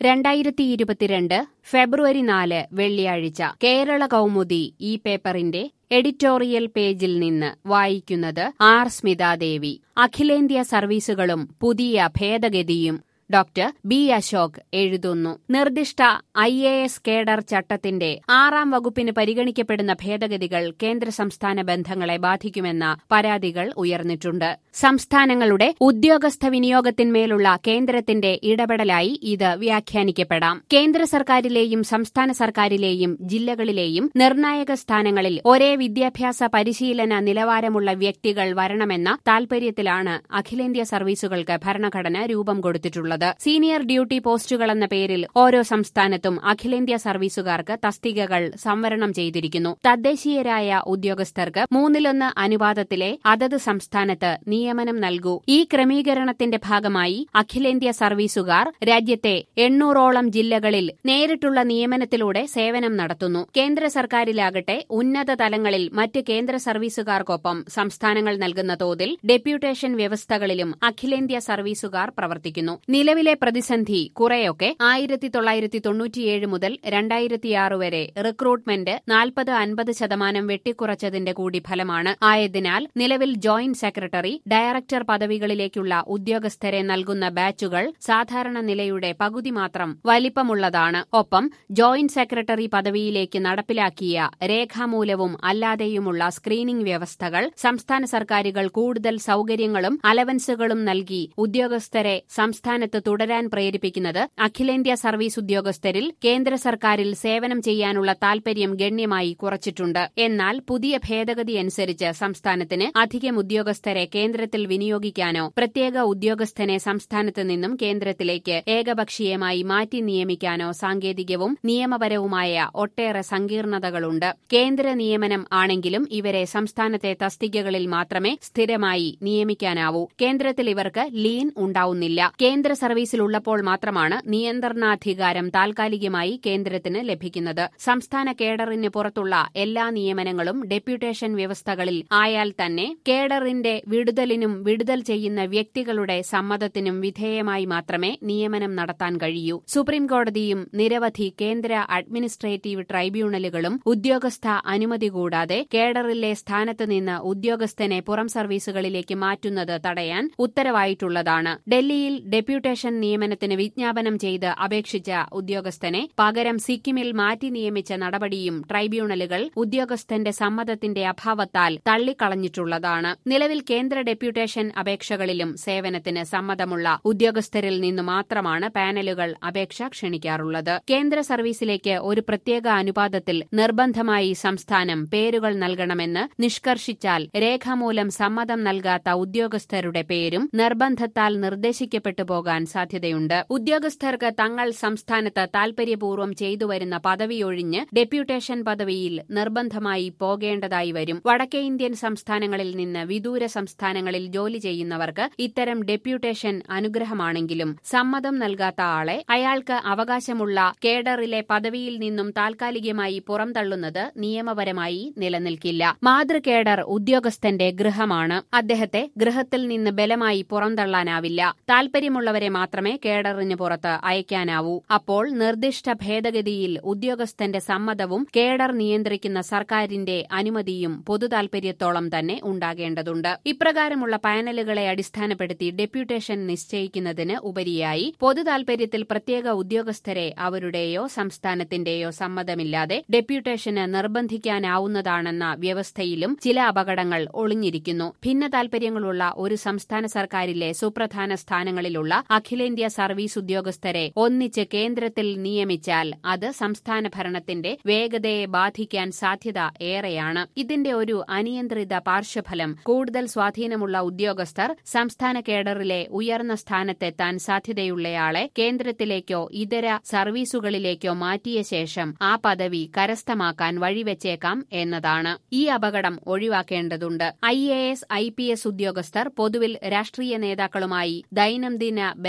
രണ്ടായിരത്തി ഇരുപത്തിരണ്ട് ഫെബ്രുവരി നാല് വെള്ളിയാഴ്ച കേരള കൗമുദി ഈ പേപ്പറിന്റെ എഡിറ്റോറിയൽ പേജിൽ നിന്ന് വായിക്കുന്നത് ആർ സ്മിതാദേവി അഖിലേന്ത്യാ സർവീസുകളും പുതിയ ഭേദഗതിയും ഡോക്ടർ ബി അശോക് എഴുതുന്നു നിർദ്ദിഷ്ട ഐ എ എസ് കേഡർ ചട്ടത്തിന്റെ ആറാം വകുപ്പിന് പരിഗണിക്കപ്പെടുന്ന ഭേദഗതികൾ കേന്ദ്ര സംസ്ഥാന ബന്ധങ്ങളെ ബാധിക്കുമെന്ന പരാതികൾ ഉയർന്നിട്ടുണ്ട് സംസ്ഥാനങ്ങളുടെ ഉദ്യോഗസ്ഥ വിനിയോഗത്തിന്മേലുള്ള കേന്ദ്രത്തിന്റെ ഇടപെടലായി ഇത് വ്യാഖ്യാനിക്കപ്പെടാം കേന്ദ്ര സർക്കാരിലെയും സംസ്ഥാന സർക്കാരിലെയും ജില്ലകളിലെയും നിർണായക സ്ഥാനങ്ങളിൽ ഒരേ വിദ്യാഭ്യാസ പരിശീലന നിലവാരമുള്ള വ്യക്തികൾ വരണമെന്ന താൽപര്യത്തിലാണ് അഖിലേന്ത്യാ സർവീസുകൾക്ക് ഭരണഘടന രൂപം കൊടുത്തിട്ടുള്ളത് സീനിയർ ഡ്യൂട്ടി പോസ്റ്റുകളെന്ന പേരിൽ ഓരോ സംസ്ഥാനത്തും അഖിലേന്ത്യാ സർവീസുകാർക്ക് തസ്തികകൾ സംവരണം ചെയ്തിരിക്കുന്നു തദ്ദേശീയരായ ഉദ്യോഗസ്ഥർക്ക് മൂന്നിലൊന്ന് അനുപാതത്തിലെ അതത് സംസ്ഥാനത്ത് നിയമനം നൽകൂ ഈ ക്രമീകരണത്തിന്റെ ഭാഗമായി അഖിലേന്ത്യാ സർവീസുകാർ രാജ്യത്തെ എണ്ണൂറോളം ജില്ലകളിൽ നേരിട്ടുള്ള നിയമനത്തിലൂടെ സേവനം നടത്തുന്നു കേന്ദ്ര സർക്കാരിലാകട്ടെ ഉന്നത തലങ്ങളിൽ മറ്റ് കേന്ദ്ര സർവീസുകാർക്കൊപ്പം സംസ്ഥാനങ്ങൾ നൽകുന്ന തോതിൽ ഡെപ്യൂട്ടേഷൻ വ്യവസ്ഥകളിലും അഖിലേന്ത്യാ സർവീസുകാർ പ്രവർത്തിക്കുന്നു നിലവിലെ പ്രതിസന്ധി കുറെയൊക്കെ ആയിരത്തി തൊള്ളായിരത്തി തൊണ്ണൂറ്റിയേഴ് മുതൽ രണ്ടായിരത്തിയാറ് വരെ റിക്രൂട്ട്മെന്റ് നാൽപ്പത് അൻപത് ശതമാനം വെട്ടിക്കുറച്ചതിന്റെ കൂടി ഫലമാണ് ആയതിനാൽ നിലവിൽ ജോയിന്റ് സെക്രട്ടറി ഡയറക്ടർ പദവികളിലേക്കുള്ള ഉദ്യോഗസ്ഥരെ നൽകുന്ന ബാച്ചുകൾ സാധാരണ നിലയുടെ പകുതി മാത്രം വലിപ്പമുള്ളതാണ് ഒപ്പം ജോയിന്റ് സെക്രട്ടറി പദവിയിലേക്ക് നടപ്പിലാക്കിയ രേഖാമൂലവും അല്ലാതെയുമുള്ള സ്ക്രീനിംഗ് വ്യവസ്ഥകൾ സംസ്ഥാന സർക്കാരുകൾ കൂടുതൽ സൌകര്യങ്ങളും അലവൻസുകളും നൽകി ഉദ്യോഗസ്ഥരെ സംസ്ഥാനത്ത് തുടരാൻ പ്രേരിപ്പിക്കുന്നത് അഖിലേന്ത്യാ സർവീസ് ഉദ്യോഗസ്ഥരിൽ കേന്ദ്ര സർക്കാരിൽ സേവനം ചെയ്യാനുള്ള താൽപര്യം ഗണ്യമായി കുറച്ചിട്ടുണ്ട് എന്നാൽ പുതിയ ഭേദഗതി അനുസരിച്ച് സംസ്ഥാനത്തിന് അധികം ഉദ്യോഗസ്ഥരെ കേന്ദ്രത്തിൽ വിനിയോഗിക്കാനോ പ്രത്യേക ഉദ്യോഗസ്ഥനെ സംസ്ഥാനത്ത് നിന്നും കേന്ദ്രത്തിലേക്ക് ഏകപക്ഷീയമായി മാറ്റി നിയമിക്കാനോ സാങ്കേതികവും നിയമപരവുമായ ഒട്ടേറെ സങ്കീർണതകളുണ്ട് കേന്ദ്ര നിയമനം ആണെങ്കിലും ഇവരെ സംസ്ഥാനത്തെ തസ്തികകളിൽ മാത്രമേ സ്ഥിരമായി നിയമിക്കാനാവൂ കേന്ദ്രത്തിൽ ഇവർക്ക് ലീൻ ഉണ്ടാവുന്നില്ല കേന്ദ്ര സർവീസിലുള്ളപ്പോൾ മാത്രമാണ് നിയന്ത്രണാധികാരം താൽക്കാലികമായി കേന്ദ്രത്തിന് ലഭിക്കുന്നത് സംസ്ഥാന കേഡറിന് പുറത്തുള്ള എല്ലാ നിയമനങ്ങളും ഡെപ്യൂട്ടേഷൻ വ്യവസ്ഥകളിൽ ആയാൽ തന്നെ കേഡറിന്റെ വിടുതലിനും വിടുതൽ ചെയ്യുന്ന വ്യക്തികളുടെ സമ്മതത്തിനും വിധേയമായി മാത്രമേ നിയമനം നടത്താൻ കഴിയൂ സുപ്രീംകോടതിയും നിരവധി കേന്ദ്ര അഡ്മിനിസ്ട്രേറ്റീവ് ട്രൈബ്യൂണലുകളും ഉദ്യോഗസ്ഥ അനുമതി കൂടാതെ കേഡറിലെ സ്ഥാനത്ത് നിന്ന് ഉദ്യോഗസ്ഥനെ പുറം സർവീസുകളിലേക്ക് മാറ്റുന്നത് തടയാൻ ഉത്തരവായിട്ടുള്ളതാണ് ഡൽഹിയിൽ ഡെപ്യൂട്ടേഷൻ നിയമനത്തിന് വിജ്ഞാപനം ചെയ്ത് അപേക്ഷിച്ച ഉദ്യോഗസ്ഥനെ പകരം സിക്കിമിൽ മാറ്റി നിയമിച്ച നടപടിയും ട്രൈബ്യൂണലുകൾ ഉദ്യോഗസ്ഥന്റെ സമ്മതത്തിന്റെ അഭാവത്താൽ തള്ളിക്കളഞ്ഞിട്ടുള്ളതാണ് നിലവിൽ കേന്ദ്ര ഡെപ്യൂട്ടേഷൻ അപേക്ഷകളിലും സേവനത്തിന് സമ്മതമുള്ള ഉദ്യോഗസ്ഥരിൽ നിന്ന് മാത്രമാണ് പാനലുകൾ അപേക്ഷ ക്ഷണിക്കാറുള്ളത് കേന്ദ്ര സർവീസിലേക്ക് ഒരു പ്രത്യേക അനുപാതത്തിൽ നിർബന്ധമായി സംസ്ഥാനം പേരുകൾ നൽകണമെന്ന് നിഷ്കർഷിച്ചാൽ രേഖാമൂലം സമ്മതം നൽകാത്ത ഉദ്യോഗസ്ഥരുടെ പേരും നിർബന്ധത്താൽ നിർദ്ദേശിക്കപ്പെട്ടു പോകാൻ സാധ്യതയുണ്ട് ഉദ്യോഗസ്ഥർക്ക് തങ്ങൾ സംസ്ഥാനത്ത് താൽപര്യപൂർവ്വം ചെയ്തുവരുന്ന പദവിയൊഴിഞ്ഞ് ഡെപ്യൂട്ടേഷൻ പദവിയിൽ നിർബന്ധമായി പോകേണ്ടതായി വരും വടക്കേ ഇന്ത്യൻ സംസ്ഥാനങ്ങളിൽ നിന്ന് വിദൂര സംസ്ഥാനങ്ങളിൽ ജോലി ചെയ്യുന്നവർക്ക് ഇത്തരം ഡെപ്യൂട്ടേഷൻ അനുഗ്രഹമാണെങ്കിലും സമ്മതം നൽകാത്ത ആളെ അയാൾക്ക് അവകാശമുള്ള കേഡറിലെ പദവിയിൽ നിന്നും താൽക്കാലികമായി പുറംതള്ളുന്നത് നിയമപരമായി നിലനിൽക്കില്ല മാതൃകേഡർ ഉദ്യോഗസ്ഥന്റെ ഗൃഹമാണ് അദ്ദേഹത്തെ ഗൃഹത്തിൽ നിന്ന് ബലമായി പുറംതള്ളാനാവില്ല താൽപര്യമുള്ളവരെ മാത്രമേ കേഡറിന് പുറത്ത് അയക്കാനാവൂ അപ്പോൾ നിർദ്ദിഷ്ട ഭേദഗതിയിൽ ഉദ്യോഗസ്ഥന്റെ സമ്മതവും കേഡർ നിയന്ത്രിക്കുന്ന സർക്കാരിന്റെ അനുമതിയും പൊതുതാൽപര്യത്തോളം തന്നെ ഉണ്ടാകേണ്ടതുണ്ട് ഇപ്രകാരമുള്ള പാനലുകളെ അടിസ്ഥാനപ്പെടുത്തി ഡെപ്യൂട്ടേഷൻ നിശ്ചയിക്കുന്നതിന് ഉപരിയായി പൊതുതാൽപര്യത്തിൽ പ്രത്യേക ഉദ്യോഗസ്ഥരെ അവരുടെയോ സംസ്ഥാനത്തിന്റെയോ സമ്മതമില്ലാതെ ഡെപ്യൂട്ടേഷന് നിർബന്ധിക്കാനാവുന്നതാണെന്ന വ്യവസ്ഥയിലും ചില അപകടങ്ങൾ ഒളിഞ്ഞിരിക്കുന്നു ഭിന്ന താൽപര്യങ്ങളുള്ള ഒരു സംസ്ഥാന സർക്കാരിലെ സുപ്രധാന സ്ഥാനങ്ങളിലുള്ള അഖിലേന്ത്യാ സർവീസ് ഉദ്യോഗസ്ഥരെ ഒന്നിച്ച് കേന്ദ്രത്തിൽ നിയമിച്ചാൽ അത് സംസ്ഥാന ഭരണത്തിന്റെ വേഗതയെ ബാധിക്കാൻ സാധ്യത ഏറെയാണ് ഇതിന്റെ ഒരു അനിയന്ത്രിത പാർശ്വഫലം കൂടുതൽ സ്വാധീനമുള്ള ഉദ്യോഗസ്ഥർ സംസ്ഥാന കേഡറിലെ ഉയർന്ന സ്ഥാനത്തെത്താൻ സാധ്യതയുള്ളയാളെ കേന്ദ്രത്തിലേക്കോ ഇതര സർവീസുകളിലേക്കോ മാറ്റിയ ശേഷം ആ പദവി കരസ്ഥമാക്കാൻ വഴിവെച്ചേക്കാം എന്നതാണ് ഈ അപകടം ഒഴിവാക്കേണ്ടതുണ്ട് I A S I P S ഉദ്യോഗസ്ഥർ പൊതുവിൽ രാഷ്ട്രീയ നേതാക്കളുമായി ദൈനംദിന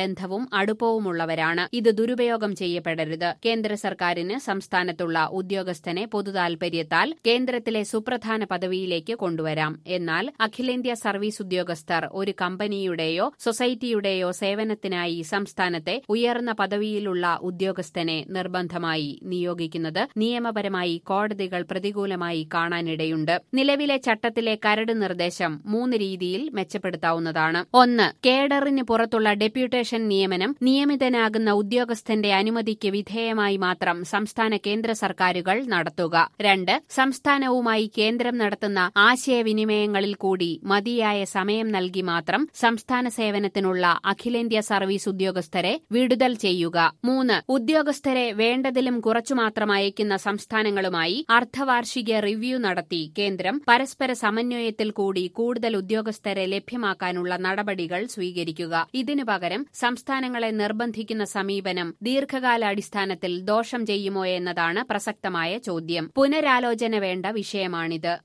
ബന്ധവും അടുപ്പവുമുള്ളവരാണ് ഇത് ദുരുപയോഗം ചെയ്യപ്പെടരുത് കേന്ദ്ര സർക്കാരിന് സംസ്ഥാനത്തുള്ള ഉദ്യോഗസ്ഥനെ പൊതുതാൽപര്യത്താൽ കേന്ദ്രത്തിലെ സുപ്രധാന പദവിയിലേക്ക് കൊണ്ടുവരാം എന്നാൽ അഖിലേന്ത്യാ സർവീസ് ഉദ്യോഗസ്ഥർ ഒരു കമ്പനിയുടെയോ സൊസൈറ്റിയുടെയോ സേവനത്തിനായി സംസ്ഥാനത്തെ ഉയർന്ന പദവിയിലുള്ള ഉദ്യോഗസ്ഥനെ നിർബന്ധമായി നിയോഗിക്കുന്നത് നിയമപരമായി കോടതികൾ പ്രതികൂലമായി കാണാനിടയുണ്ട് നിലവിലെ ചട്ടത്തിലെ കരട് നിർദ്ദേശം മൂന്ന് രീതിയിൽ മെച്ചപ്പെടുത്താവുന്നതാണ് ഒന്ന് കേഡറിന് പുറത്തുള്ള ഡെപ്യൂട്ടേഷൻ നിയമനം നിയമിതനാകുന്ന ഉദ്യോഗസ്ഥന്റെ അനുമതിക്ക് വിധേയമായി മാത്രം സംസ്ഥാന കേന്ദ്ര സർക്കാരുകൾ നടത്തുക രണ്ട് സംസ്ഥാനവുമായി കേന്ദ്രം നടത്തുന്ന ആശയവിനിമയങ്ങളിൽ കൂടി മതിയായ സമയം നൽകി മാത്രം സംസ്ഥാന സേവനത്തിനുള്ള അഖിലേന്ത്യാ സർവീസ് ഉദ്യോഗസ്ഥരെ വിടുതൽ ചെയ്യുക മൂന്ന് ഉദ്യോഗസ്ഥരെ വേണ്ടതിലും കുറച്ചു മാത്രം അയക്കുന്ന സംസ്ഥാനങ്ങളുമായി അർദ്ധവാർഷിക റിവ്യൂ നടത്തി കേന്ദ്രം പരസ്പര സമന്വയത്തിൽ കൂടി കൂടുതൽ ഉദ്യോഗസ്ഥരെ ലഭ്യമാക്കാനുള്ള നടപടികൾ സ്വീകരിക്കുക ഇതിനു പകരം സംസ്ഥാനങ്ങളെ നിർബന്ധിക്കുന്ന സമീപനം ദീർഘകാലാടിസ്ഥാനത്തിൽ ദോഷം ചെയ്യുമോ എന്നതാണ് പ്രസക്തമായ ചോദ്യം പുനരാലോചന വേണ്ട വിഷയമാണിത്